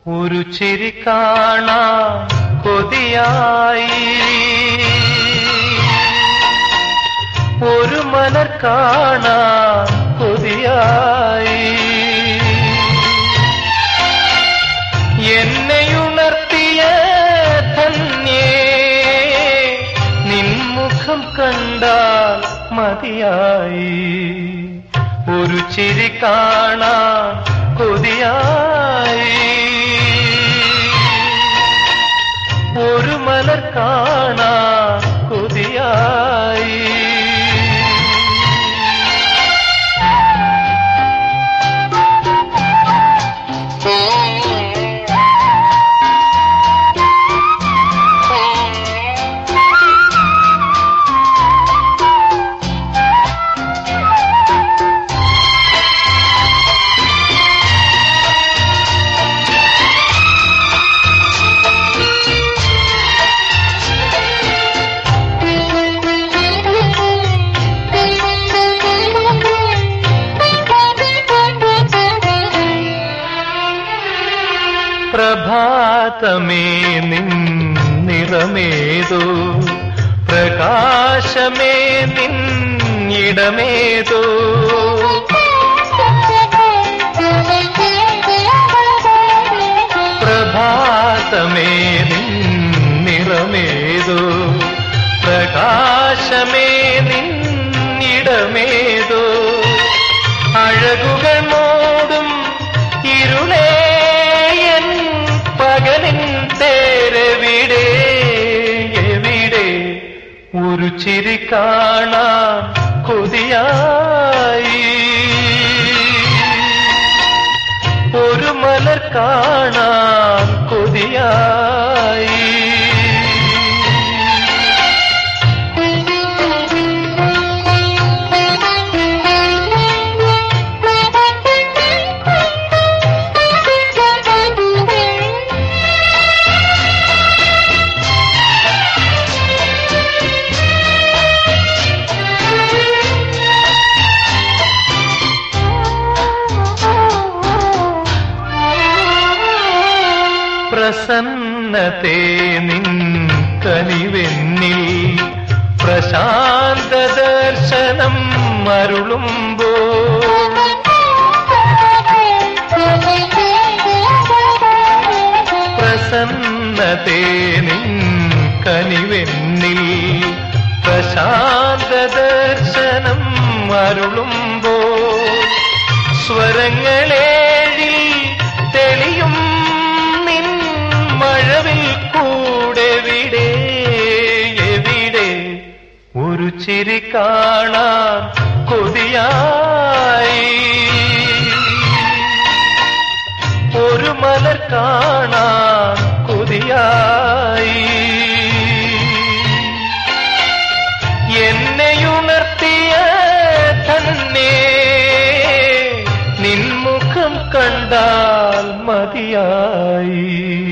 ഒരു ചിരി കാണാൻ കൊതിയായി ഒരു മലർ കാണാൻ കൊതിയായി എന്നെയുണർത്തിയ ധന്യേ നിൻമുഖം കണ്ടാൽ മതിയായി ഒരു ചിരി കാണാൻ കൊതിയായി ഒരു മലർ കാണാൻ കൊതിയായി പ്രഭാതമേ നിൻ നിറമേതോ പ്രകാശമേ നിൻ ഇടമേതോ പ്രഭാതമേ നിൻ നിറമേതോ പ്രകാശമേ നിൻ ഇടമേതോ അഴകുകൾ മോടും ഇരുളേ എൻ പകലിൻ തേരെവിടെ എവിടെ ഒരു ചിരി കാണാൻ കൊതിയായി ഒരു മലർ കാണാൻ കൊതിയായി പ്രസന്നതേ നിൻ കനിവെന്നിൽ പ്രശാന്ത ദർശനം അരുളുമ്പോ പ്രസന്നതേ നിൻ കനിവെന്നിൽ പ്രശാന്ത ദർശനം അരുളുമ്പോ സ്വരങ്ങളേഴിൽ തെളിയും നിൻ മഴവിൽ കൂടെ വിടെ എവിടെ ഒരു ചിരി കാണാൻ കൊതിയായി ഒരു മലർ കാണാൻ കൊതിയായി എന്നെയുണർത്തിയ തന്നെ നിൻമുഖം കണ്ടാൽ മതിയായി